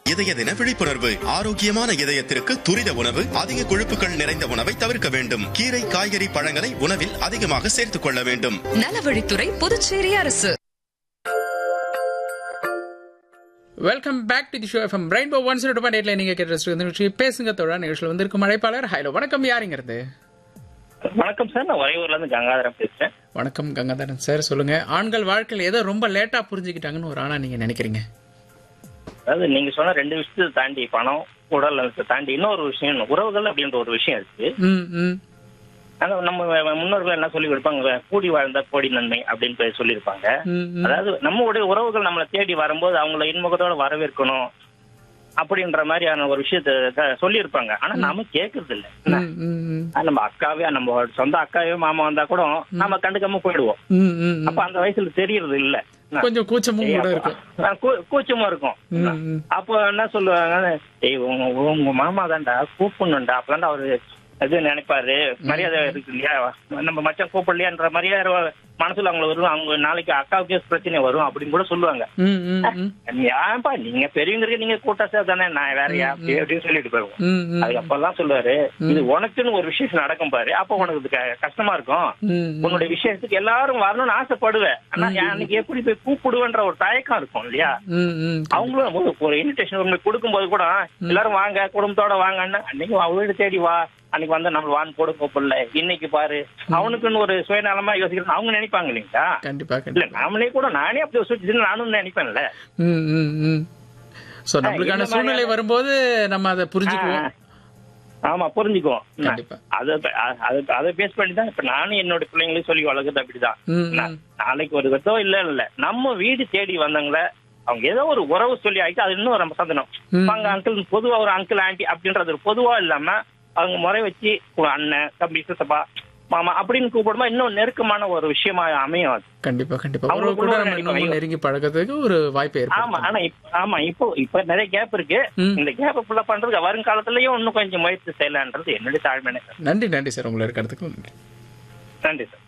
இதய தின விழிப்புணர்வு ஆரோக்கியமான இதயத்திற்கு துரித உணவு அதிக கொழுப்புகள் நிறைந்த உணவை தவிர்க்க வேண்டும் கீரை காய்கறி பழங்களை உணவில் அதிகமாக சேர்த்துக் கொள்ள வேண்டும் நலவழித்துறை புதுச்சேரி அரசு welcome back to the show FM Rainbow one zero point எயிட்ல நீங்க கேட்டு நிகழ்ச்சி பேசுங்க தோழா நிகழ்ச்சியில் வந்திருக்கும் அழைப்பாளர் ஹலோ வணக்கம் யாருங்கிறது வணக்கம் சார் நான் உறையூர்ல இருந்து கங்காதரம் பேசுறேன் வணக்கம் கங்காதரன் சார் சொல்லுங்க ஆண்கள் வாழ்க்கையில் ஏதோ ரொம்ப லேட்டா புரிஞ்சுக்கிட்டாங்கன்னு ஒரு ஆணா நீங்க நினைக்கிறீங்க அதாவது நீங்க சொன்ன ரெண்டு விஷயத்தை தாண்டி பணம் உடல் நலத்தை தாண்டி இன்னொரு விஷயம் உறவுகள் அப்படின்ற ஒரு விஷயம் இருக்கு ம் ம் ஆனா நம்ம முன்னோர்கள் என்ன சொல்லி கொடுப்பாங்க கூடி வாழ்ந்தா கோடி நன்மை அப்படின்னு போய் சொல்லியிருப்பாங்க ம், ம். அதாவது நம்மளுடைய உறவுகள் நம்மளை தேடி வரும்போது அவங்கள இன்முகத்தோட வரவேற்கணும் அப்படின்ற மாதிரியான ஒரு விஷயத்த க- சொல்லியிருப்பாங்க ஆனா நாம கேக்குறது இல்ல என்ன? ம், ம், ம். ஆனா, நம்ம அக்காவே நம்ம சொந்த அக்காவே மாமா வந்தா கூட நம்ம கண்டுக்காம போயிடுவோம் ம், ம், ம். அப்ப அந்த வயசுல தெரியறது இல்ல என்ன? கொஞ்சம் கூச்சமும் கூட இருக்கும் ஆ, கூ- கூச்சமா இருக்கும் ம், ம். அப்போ என்ன சொல்லுவாங்க ஏய் உங்க உங்க மாமா தான்டா கூப்பிடணும்டா அப்பதான்டா அவரு இது நினைப்பாரு மரியாதை இருக்கு இல்லையா நம்ம மச்சான் கூப்பிடலையான்ற மரியாதை மனசுல அவங்களுக்கு வரும் அவங்க நாளைக்கு அக்காவுக்கே பிரச்சனை வரும் அப்படின்னு கூட சொல்லுவாங்க ம், ம், ம். ஏன்பா நீங்க பெரியவங்களுக்கு நீங்க கூட்டா சார் தானே நான் வேறயா அப்படி அப்படின்னு சொல்லிட்டு போயிருவோம் ம், ம். அதுக்கப்புறம் சொல்லுவாரு இது உனக்குன்னு ஒரு விஷயம் நடக்கும் பாரு அப்ப உனக்கு இது க- கஷ்டமா இருக்கும் ம், ம். உன்னுடைய விஷயத்துக்கு எல்லாரும் வரணும்னு ஆசைப்படுவேன் ஆனா அன்னைக்கு எப்படி போய் கூப்பிடுவேன்ற ஒரு தயக்கம் இருக்கும் இல்லையா ம், ம். அவங்களும் ஒரு- ஒரு இன்விடேஷன் உங்களுக்கு கொடுக்கும்போது கூட எல்லாரும் வாங்க குடும்பத்தோட வாங்கன்னு அன்னைக்கு அவன் வீடு தேடி வா அன்னைக்கு வந்து நம்ம வான் போட கூப்பிடல இன்னைக்கு பாரு அவனுக்குன்னு ஒரு சுயநலமா யோசிக்கிறேன் அவங்க நினைப்பாங்க இல்லைங்களா கண்டிப்பா இல்ல கண்டிப்பா நாமளே கூட நானே அப்படி யோசிச்சு நானும் நினைப்பேன்ல ம், ம், ம். சோ நம்மளுக்கான இந்த மாதிரி சூழ்நிலை வரும்போது நம்ம அதை புரிஞ்சுக்குவோம் ஆமா புரிஞ்சுக்குவோம் கண்டிப்பா. அத அத அதை பேஸ் பண்ணி தான் இப்ப நானும் என்னோட பிள்ளைங்களுக்கு சொல்லி வளர்க்குறது அப்படிதான் ம், நா- ம். நாளைக்கு ஒரு கட்டோ இல்ல இல்ல நம்ம வீடு தேடி வந்தவங்கள அவங்க ஏதோ ஒரு உறவு சொல்லி ஆயிட்டு அது இன்னும் ரொம்ப சந்தனம் ம். வாங்க அங்கிள் பொதுவா ஒரு அங்கிள் ஆண்டி அப்படின்றது ஒரு பொதுவா இல்லாம அவங்க முறை வச்சு ஒரு அண்ணன் தம்பி சித்தப்பா மாமா அப்படின்னு கூப்பிடும்போது இன்னும் நெருக்கமான ஒரு விஷயமா அமையும் அது கண்டிப்பா கண்டிப்பா அவங்க உறவு கூட கூட நம்ம நினைப்பாங்க. இன்னும் நெருங்கி பழகிறதுக்கு ஒரு வாய்ப்பு ஆமா ஏற்படும் ஆனா இப்ப ஆமா இப்போ இப்ப நிறைய கேப் இருக்கு ம். இந்த கேப் ஃபுல்லா பண்றதுக்கு வருங்காலத்திலயும் இன்னும் கொஞ்சம் முயற்சி செய்யலான்றது என்னுடைய தாழ்மையான கருத்து. நன்றி நன்றி சார் உங்களை இருக்கிறதுக்கு நன்றி நன்றி சார்